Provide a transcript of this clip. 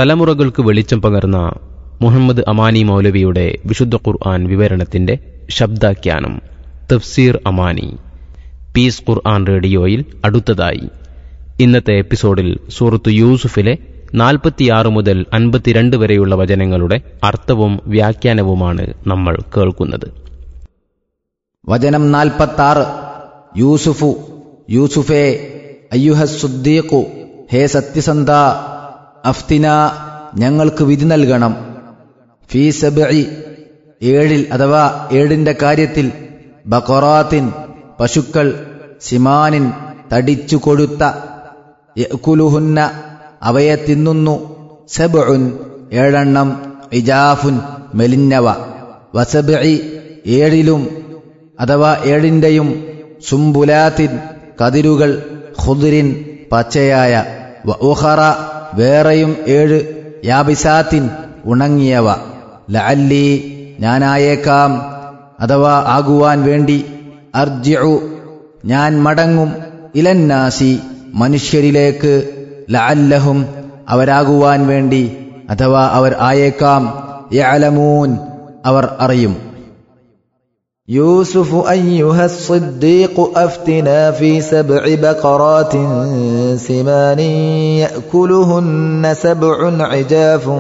തലമുറകൾക്ക് വെളിച്ചം പകർന്ന മുഹമ്മദ് അമാനി മൗലവിയുടെ വിശുദ്ധ ഖുർആൻ വിവരണത്തിന്റെ ശബ്ദാഖ്യാനം തഫ്സീർ അമാനി പീസ് ഖുർആൻ റേഡിയോയിൽ അടുത്തതായി ഇന്നത്തെ എപ്പിസോഡിൽ സൂറത്ത് യൂസുഫിലെ നാൽപ്പത്തിയാറ് മുതൽ അൻപത്തിരണ്ട് വരെയുള്ള വചനങ്ങളുടെ അർത്ഥവും വ്യാഖ്യാനവുമാണ് നമ്മൾ കേൾക്കുന്നത് വചനം നാൽപ്പത്താറ് യൂസുഫു യൂസുഫേ അയ്യുഹസുദ്ദീഖു ഹേ സത്യസന്ധ അഫ്തിന ഞങ്ങൾക്ക് വിധി നൽകണം ഫീ സബഇ ഏഴിൽ അഥവാ ഏഴിന്റെ കാര്യത്തിൽ ബഖറാത്തിൻ പശുക്കൾ സിമാനിൻ തടിച്ചു കൊഴുത്ത യഅ്കുലുഹുന്ന അവയെ തിന്നുന്നു സബ്ഉൻ ഏഴെണ്ണം ഇജാഫുൻ മെലിഞ്ഞവ വസബഇ ഏഴിലും അഥവാ ഏഴിന്റെയും സുംബുലാത്തിൻ കതിരുകൾ ഖുദ്രിൻ പച്ചയായ വ ഉഖറ വേറെയും ഏഴ് യാബിസാത്തിൻ ഉണങ്ങിയവ ലഅല്ലി ഞാനായേക്കാം അഥവാ ആകുവാൻ വേണ്ടി അർജിഉ ഞാൻ മടങ്ങും ഇലന്നാസി മനുഷ്യരിലേക്ക് ലഅല്ലഹും അവരാകുവാൻ വേണ്ടി അഥവാ അവർ ആയേക്കാം യഅലമൂൻ അവർ അറിയും يوسف أيها الصديق أفتنا في سبع بقرات سمان يأكلهن سبع عجاف